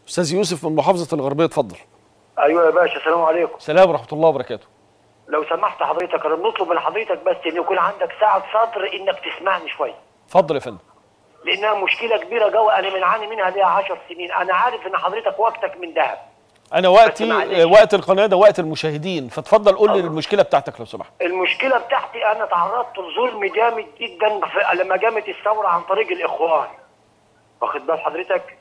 استاذ يوسف من محافظه الغربيه اتفضل ايوه يا باشا السلام عليكم سلام ورحمه الله وبركاته لو سمحت حضرتك انا بنطلب من حضرتك بس ان يكون عندك ساعه صدر انك تسمعني شويه اتفضل يا فندم لانها مشكله كبيره جوه انا بنعاني منها ليها 10 سنين انا عارف ان حضرتك وقتك من ذهب انا وقتي معلش. آه، وقت القناه ده وقت المشاهدين فاتفضل قول لي المشكله بتاعتك لو سمحت المشكله بتاعتي انا تعرضت لظلم جامد جدا في لما قامت الثوره عن طريق الاخوان واخد بال حضرتك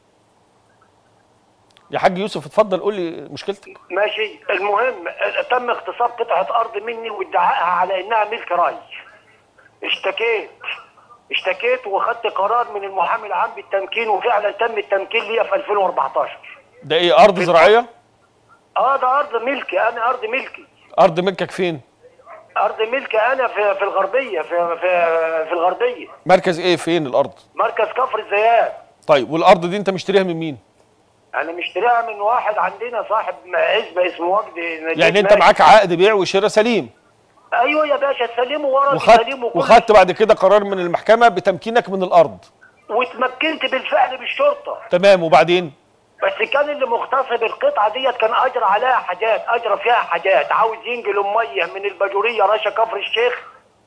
يا حاج يوسف اتفضل قول لي مشكلتك ماشي المهم تم اغتصاب قطعه ارض مني وادعائها على انها ملك ري اشتكيت اشتكيت واخدت قرار من المحامي العام بالتمكين وفعلا تم التمكين ليا في 2014 ده ايه ارض زراعيه اه ده ارض ملكي انا ارض ملكي ارض ملكك فين ارض ملكي انا في في الغربيه في في في الغربيه مركز ايه فين الارض مركز كفر الزيات طيب والارض دي انت مشتريها من مين انا مشتريها من واحد عندنا صاحب عزبه اسمه وجدي نجيب يعني انت ماجد. معاك عقد بيع وشراء سليم ايوه يا باشا سلمه ورا وخدت سليمه كل وخدت بعد كده قرار من المحكمه بتمكينك من الارض واتمكنت بالفعل بالشرطه تمام وبعدين بس كان اللي مغتصب القطعه ديت كان اجرى عليها حاجات اجرى فيها حاجات عاوز ينقل ميه من الباجوريه رشا كفر الشيخ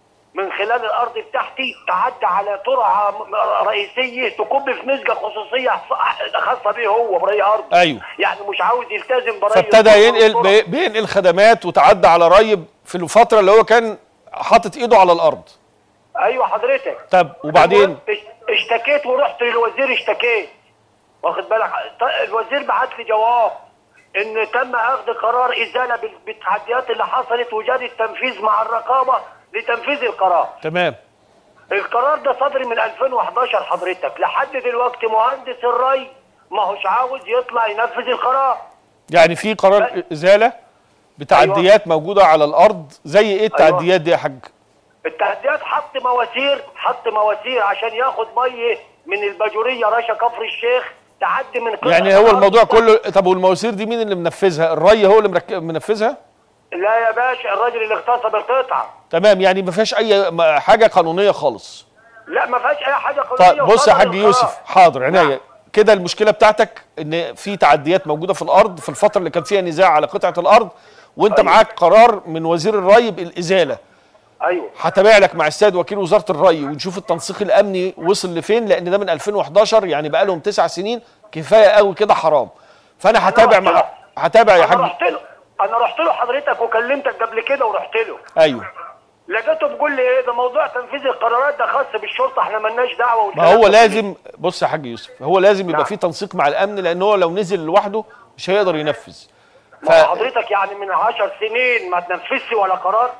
من خلال الارض بتاعتي تعدى على ترعه م- رئيسيه تكب في نسجه خصوصيه خاصه بيه هو بري ارض أيوه. يعني مش عاوز يلتزم بري فابتدى الترعة ينقل والترعة. بي- بينقل خدمات وتعدى على ريب في الفتره اللي هو كان حاطط ايده على الارض ايوه حضرتك طب وبعدين المهم اش- اشتكيت ورحت للوزير اشتكيت واخد بالك ط- الوزير بعت لي جواب ان تم اخذ قرار ازاله بال- بالتحديات اللي حصلت وجاري التنفيذ مع الرقابه لتنفيذ القرار تمام القرار ده صدر من 2011 حضرتك لحد دلوقتي مهندس الري ما هوش عاوز يطلع ينفذ القرار يعني في قرار ازاله بتعديات موجوده على الارض زي ايه التعديات دي يا حاج التهديدات حط مواسير حط مواسير عشان ياخد ميه من الباجوريه رشا كفر الشيخ تعدي من قطعة يعني هو الأرض الموضوع بتاعت- كله طب والمواسير دي مين اللي منفذها الري هو اللي مرك- منفذها لا يا باشا الراجل اللي اغتصب القطعه تمام يعني ما فيهاش اي م- حاجه قانونيه خالص لا ما فيهاش اي حاجه قانونيه طيب بص يا وصدر حاج القرار. يوسف حاضر نعم. عناية كده المشكله بتاعتك ان في تعديات موجوده في الارض في الفتره اللي كان فيها نزاع على قطعه الارض وانت أيوة. معاك قرار من وزير الري بالازاله ايوه هتابع لك مع السيد وكيل وزاره الري ونشوف التنسيق الامني وصل لفين لان ده من 2011 يعني بقى لهم تسع سنين كفايه قوي كده حرام فانا هتابع رحت مع له. هتابع يا انا حاج رحت له انا رحت له حضرتك وكلمتك قبل كده ورحت له ايوه لقيته بيقول لي ايه ده موضوع تنفيذ القرارات ده خاص بالشرطه احنا مالناش دعوه ما والكلام هو ده لازم بص يا حاج يوسف هو لازم يبقى نعم. في تنسيق مع الامن لان هو لو نزل لوحده مش هيقدر ينفذ ما هو حضرتك يعني من 10 سنين ما تنفذش ولا قرار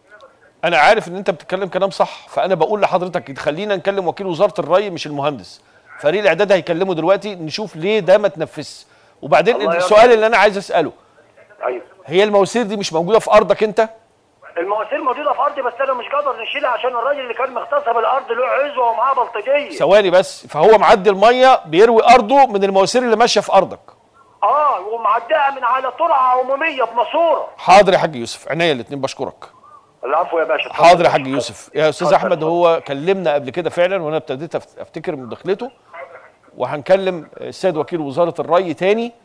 انا عارف ان انت بتتكلم كلام صح فانا بقول لحضرتك خلينا نكلم وكيل وزاره الري مش المهندس فريق الاعداد هيكلمه دلوقتي نشوف ليه ده ما تنفذش وبعدين الله السؤال يرضى. اللي انا عايز اساله ايوه هي المواسير دي مش موجوده في ارضك انت المواسير موجوده في ارضي بس انا مش قادر نشيلها عشان الراجل اللي كان مغتصب الارض له عزوه ومعاه بلطجيه ثواني بس فهو معدي الميه بيروي ارضه من المواسير اللي ماشيه في ارضك اه ومعديها من على ترعه عموميه بماسوره حاضر يا حاج يوسف عينيا الاثنين بشكرك العفو يا باشا اتفضل. حاضر يا حاج يوسف يا استاذ اتفضل، احمد اتفضل. هو كلمنا قبل كده فعلا وانا ابتديت أفت- افتكر مداخلته وهنكلم السيد وكيل وزاره الري تاني